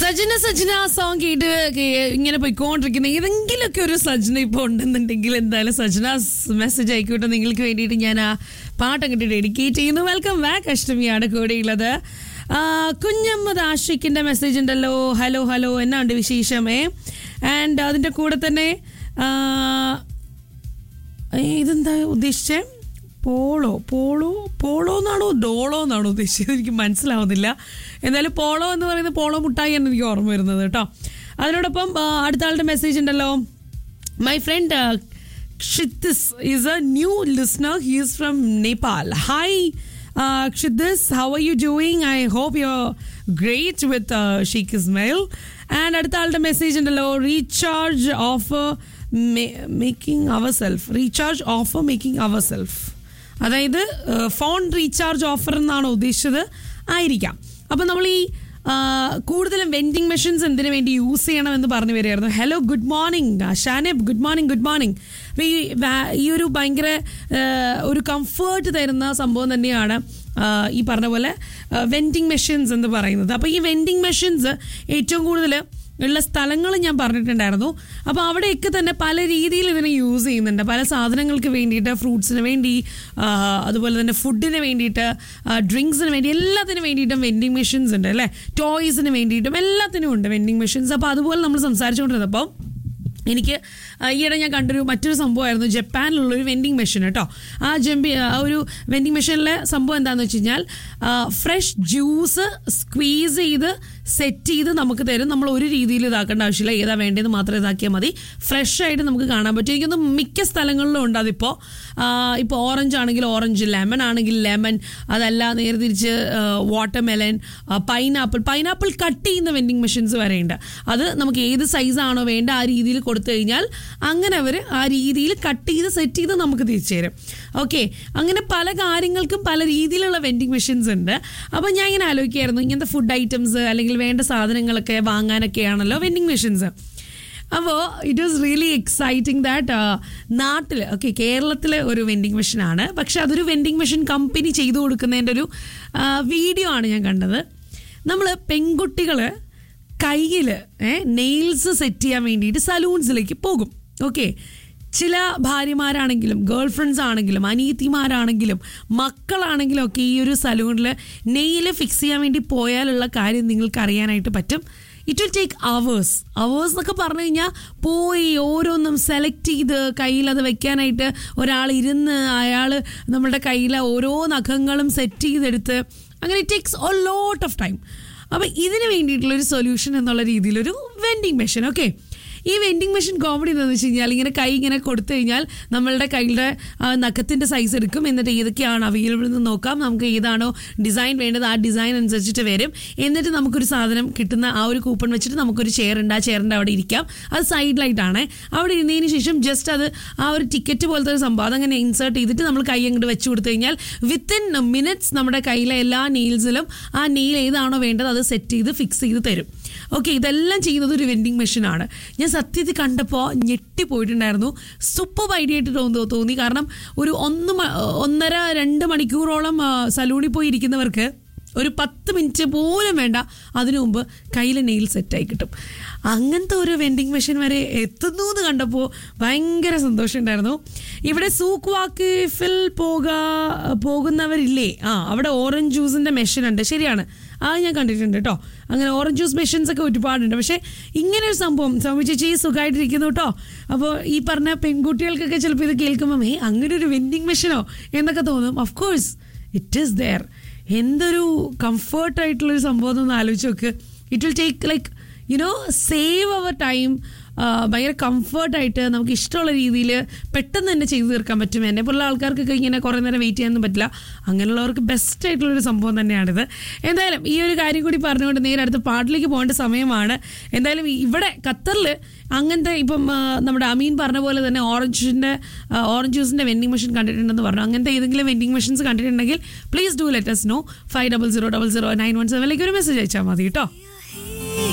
Sajana Sajana song കേട്ട് കേ- ഇങ്ങനെ പോയിക്കൊണ്ടിരിക്കുന്ന ഏതെങ്കിലുമൊക്കെ ഒരു സജന ഇപ്പോൾ ഉണ്ടെന്നുണ്ടെങ്കിൽ എന്തായാലും സജന മെസ്സേജ് ആയിക്കോട്ടെ നിങ്ങൾക്ക് വേണ്ടിയിട്ട് ഞാൻ ആ പാട്ട് അങ്ങോട്ട് ഡെഡിക്കേറ്റ് ചെയ്യുന്നു വെൽക്കം ബാക്ക് അഷ്ടമിയാണ് കൂടെയുള്ളത് ആ, കുഞ്ഞമ്മദ് ആഷിക്കിന്റെ മെസ്സേജ് ഉണ്ടല്ലോ ഹലോ ഹലോ എന്നാണ്ട് വിശേഷമേ ആൻഡ് അതിന്റെ കൂടെ തന്നെ ആ, ഏ, ഇതെന്താ ഉദ്ദേശിച്ചേ പോളോ പോളോ പോളോ എന്നാണോ ഡോളോ എന്നാണോ ഉദ്ദേശിച്ചത് എനിക്ക് മനസ്സിലാവുന്നില്ല എന്തായാലും പോളോ എന്ന് പറയുന്നത് പോളോ മുട്ടായി എന്ന് എനിക്ക് ഓർമ്മ വരുന്നത് കേട്ടോ അതിനോടൊപ്പം ആ, അടുത്ത ആളുടെ മെസ്സേജ് ഉണ്ടല്ലോ my friend Shithis is a new listener he is from Nepal hi Shiddis how are you doing I hope you are great with Sheikh Ismail and അടുത്ത ആളുടെ മെസ്സേജ് ഉണ്ടല്ലോ recharge of making our self recharge offer making our self അതായത് phone recharge offer എന്നാണ് ഉദ്ദേശിച്ചത് ആയിരിക്കാം അപ്പം നമ്മൾ ഈ ആ, കൂടുതലും വെൻഡിങ് മെഷീൻസ് എന്തിനു വേണ്ടി യൂസ് ചെയ്യണമെന്ന് പറഞ്ഞു വരികയായിരുന്നു hello good morning Shanab good morning good morning അപ്പോൾ ഈ വാ- ഈ ഒരു ഭയങ്കര ആ, ഒരു കംഫേർട്ട് തരുന്ന സംഭവം തന്നെയാണ് ആ, ഈ പറഞ്ഞ പോലെ വെൻഡിങ് മെഷീൻസ് എന്ന് പറയുന്നത് അപ്പോൾ ഈ വെൻഡിങ് മെഷീൻസ് ഏറ്റവും കൂടുതൽ ഉള്ള സ്ഥലങ്ങൾ ഞാൻ പറഞ്ഞിട്ടുണ്ടായിരുന്നു അപ്പോൾ അവിടെയൊക്കെ തന്നെ പല രീതിയിൽ ഇതിനെ യൂസ് ചെയ്യുന്നുണ്ട് പല സാധനങ്ങൾക്ക് വേണ്ടിയിട്ട് ഫ്രൂട്ട്സിന് വേണ്ടി ആ, അതുപോലെ തന്നെ ഫുഡിന് വേണ്ടിയിട്ട് ഡ്രിങ്ക്സിന് വേണ്ടി എല്ലാത്തിനും വേണ്ടിയിട്ടും വെൻഡിങ് മെഷീൻസ് ഉണ്ട് അല്ലേ ടോയ്സിന് വേണ്ടിയിട്ടും എല്ലാത്തിനും ഉണ്ട് വെൻഡിങ് മെഷീൻസ് അപ്പോൾ അതുപോലെ നമ്മൾ സംസാരിച്ചുകൊണ്ടിരുന്നപ്പോൾ എനിക്ക് ആ, ഈയിടെ ഞാൻ കണ്ടൊരു മറ്റൊരു സംഭവമായിരുന്നു ജപ്പാനിലുള്ളൊരു വെൻഡിങ് മെഷീൻ കേട്ടോ ആ ജമ്പി ആ ഒരു വെൻഡിങ് മെഷീനിലെ സംഭവം എന്താണെന്ന് വെച്ച് കഴിഞ്ഞാൽ ഫ്രഷ് ജ്യൂസ് സ്ക്വീസ് ചെയ്ത് സെറ്റ് ചെയ്ത് നമുക്ക് തരും നമ്മൾ ഒരു രീതിയിൽ ഇതാക്കേണ്ട ആവശ്യമില്ല ഏതാ വേണ്ടതെന്ന് മാത്രം ഇതാക്കിയാൽ മതി ഫ്രഷ് ആയിട്ട് നമുക്ക് കാണാൻ പറ്റും എനിക്കൊന്ന് മിക്ക സ്ഥലങ്ങളിലും ഉണ്ട് അതിപ്പോൾ ഇപ്പോൾ ഓറഞ്ച് ആണെങ്കിൽ ഓറഞ്ച് ലെമൺ ആണെങ്കിൽ ലെമൺ അതല്ല നേരെ തിരിച്ച് watermelon pineapple pineapple cut ചെയ്യുന്ന വെൻഡിങ് മെഷീൻസ് വരെ ഉണ്ട് അത് നമുക്ക് ഏത് സൈസാണോ വേണ്ട ആ രീതിയിൽ കൊടുത്തു കഴിഞ്ഞാൽ അങ്ങനെ അവർ ആ രീതിയിൽ കട്ട് ചെയ്ത് സെറ്റ് ചെയ്ത് നമുക്ക് തിരിച്ചു തരും ഓക്കെ അങ്ങനെ പല കാര്യങ്ങൾക്കും പല രീതിയിലുള്ള വെൻഡിങ് മെഷീൻസ് ഉണ്ട് അപ്പോൾ ഞാൻ ഇങ്ങനെ ആലോചിക്കായിരുന്നു ഇങ്ങനത്തെ ഫുഡ് ഐറ്റംസ് അല്ലെങ്കിൽ വേണ്ട സാധനങ്ങളൊക്കെ വാങ്ങാനൊക്കെയാണല്ലോ വെൻഡിങ് മെഷീൻസ് അപ്പോൾ it was really exciting that നാട്ടിൽ ഓക്കെ കേരളത്തിലെ ഒരു വെൻഡിങ് മെഷീനാണ് പക്ഷെ അതൊരു വെൻഡിങ് മെഷീൻ കമ്പനി ചെയ്തു കൊടുക്കുന്നതിൻ്റെ ഒരു വീഡിയോ ആണ് ഞാൻ കണ്ടത് നമ്മൾ പെൺകുട്ടികൾ കയ്യിൽ നെയിൽസ് സെറ്റ് ചെയ്യാൻ വേണ്ടിയിട്ട് സലൂൺസിലേക്ക് പോകും ഓക്കെ ചില ഭാര്യമാരാണെങ്കിലും ഗേൾ ഫ്രണ്ട്സ് ആണെങ്കിലും അനീതിമാരാണെങ്കിലും മക്കളാണെങ്കിലും ഒക്കെ ഈ ഒരു സലൂണിൽ നെയില് ഫിക്സ് ചെയ്യാൻ വേണ്ടി പോയാലുള്ള കാര്യം നിങ്ങൾക്ക് അറിയാനായിട്ട് പറ്റും it will take hours hours എന്നൊക്കെ പറഞ്ഞു കഴിഞ്ഞാൽ പോയി ഓരോന്നും സെലക്ട് ചെയ്ത് കയ്യിൽ അത് വെക്കാനായിട്ട് ഒരാൾ ഇരുന്ന് അയാൾ നമ്മുടെ കയ്യിലെ ഓരോ നഖങ്ങളും സെറ്റ് ചെയ്തെടുത്ത് അങ്ങനെ it takes a lot of time അപ്പോൾ ഇതിന് വേണ്ടിയിട്ടുള്ള ഒരു സൊല്യൂഷൻ എന്നുള്ള രീതിയിലൊരു വെൻഡിങ് മെഷീൻ ഓക്കെ ഈ വെൻഡിങ് മെഷീൻ കോമഡി എന്താണെന്ന് വെച്ച് കഴിഞ്ഞാൽ ഇങ്ങനെ കൈ ഇങ്ങനെ കൊടുത്തു കഴിഞ്ഞാൽ നമ്മളുടെ കയ്യിലെ ആ, നഖത്തിൻ്റെ സൈസ് എടുക്കും എന്നിട്ട് ഏതൊക്കെയാണ് അവൈലബിൾ എന്ന് നോക്കാം നമുക്ക് ഏതാണോ ഡിസൈൻ വേണ്ടത് ആ ഡിസൈൻ അനുസരിച്ചിട്ട് വരും എന്നിട്ട് നമുക്കൊരു സാധനം കിട്ടുന്ന ആ ഒരു കൂപ്പൺ വെച്ചിട്ട് നമുക്കൊരു ചെയർ ഉണ്ട് ആ ചെയറിൻ്റെ അവിടെ ഇരിക്കാം അത് സൈഡിലായിട്ടാണ് അവിടെ ഇരുന്നതിന് ശേഷം ജസ്റ്റ് അത് ആ ഒരു ടിക്കറ്റ് പോലത്തെ ഒരു സംഭവം അതങ്ങനെ ഇൻസേർട്ട് ചെയ്തിട്ട് നമ്മൾ കൈ അങ്ങോട്ട് വെച്ച് കൊടുത്തു കഴിഞ്ഞാൽ വിത്തിൻ മിനിറ്റ്സ് നമ്മുടെ കയ്യിലെ എല്ലാ നെയിൽസിലും ആ നെയിൽ ഏതാണോ വേണ്ടത് അത് സെറ്റ് ചെയ്ത് ഫിക്സ് ചെയ്ത് തരും ഓക്കെ ഇതെല്ലാം ചെയ്യുന്നത് ഒരു വെൻഡിങ് മെഷീനാണ് ഞാൻ സത്യത്തിൽ കണ്ടപ്പോൾ ഞെട്ടിപ്പോയിട്ടുണ്ടായിരുന്നു സൂപ്പർ ഐഡിയ ആയിട്ട് തോന്നി തോന്നി കാരണം ഒരു ഒന്ന് മ- ഒന്നര രണ്ട് മണിക്കൂറോളം ആ, സലൂണിൽ പോയി ഇരിക്കുന്നവർക്ക് ഒരു പത്ത് മിനിറ്റ് പോലും വേണ്ട അതിനു മുമ്പ് കയ്യിൽ നെയിൽ സെറ്റായി കിട്ടും അങ്ങനത്തെ ഒരു വെൻഡിങ് മെഷീൻ വരെ എത്തുന്നു എന്ന് കണ്ടപ്പോൾ ഭയങ്കര സന്തോഷമുണ്ടായിരുന്നു ഇവിടെ സൂക്ക് വാക്കിഫിൽ പോക പോകുന്നവരില്ലേ ആ അവിടെ ഓറഞ്ച് ജ്യൂസിൻ്റെ മെഷീൻ ഉണ്ട് ശരിയാണ് ആ ഞാൻ കണ്ടിട്ടുണ്ട് കേട്ടോ അങ്ങനെ ഓറഞ്ച് ജ്യൂസ് മെഷീൻസ് ഒക്കെ ഒരുപാടുണ്ട് പക്ഷേ ഇങ്ങനെ ഒരു സംഭവം സൗമ്യ ചേച്ചി സുഖമായിട്ടിരിക്കുന്നു കേട്ടോ അപ്പോൾ ഈ പറഞ്ഞ പെൺകുട്ടികൾക്കൊക്കെ ചിലപ്പോൾ ഇത് കേൾക്കുമ്പോൾ ഏ അങ്ങനെ ഒരു വെൻഡിങ് മെഷീനോ എന്നൊക്കെ തോന്നും of course it is there എന്തൊരു കംഫർട്ടായിട്ടുള്ളൊരു സംഭവം എന്നൊന്ന് ആലോചിച്ച് നോക്ക് it will take like you know save our time ഭയങ്കര കംഫർട്ടായിട്ട് നമുക്ക് ഇഷ്ടമുള്ള രീതിയിൽ പെട്ടെന്ന് തന്നെ ചെയ്തു തീർക്കാൻ പറ്റും എന്നെ പോലുള്ള ആൾക്കാർക്കൊക്കെ ഇങ്ങനെ കുറേ നേരം വെയിറ്റ് ചെയ്യാനൊന്നും പറ്റില്ല അങ്ങനെയുള്ളവർക്ക് ബെസ്റ്റ് ആയിട്ടുള്ളൊരു സംഭവം തന്നെയാണിത് എന്തായാലും ഈ ഒരു കാര്യം കൂടി പറഞ്ഞുകൊണ്ട് നേരെ അടുത്ത പാട്ടിലേക്ക് പോകേണ്ട സമയമാണ് എന്തായാലും ഈ- ഇവിടെ ഖത്തറിൽ അങ്ങനത്തെ ഇപ്പം ആ, നമ്മുടെ അമീൻ പറഞ്ഞ പോലെ തന്നെ ഓറഞ്ചിൻ്റെ ഓറഞ്ച് ജ്യൂസിൻ്റെ വെൻഡിങ് മെഷീൻ കണ്ടിട്ടുണ്ടെന്ന് പറഞ്ഞു അങ്ങനത്തെ ഏതെങ്കിലും വെൻഡിങ് മെഷീൻസ് കണ്ടിട്ടുണ്ടെങ്കിൽ please do let us know five double zero double zero nine one സെവനിലേക്ക് ഒരു മെസ്സേജ് അയച്ചാൽ മതി കേട്ടോ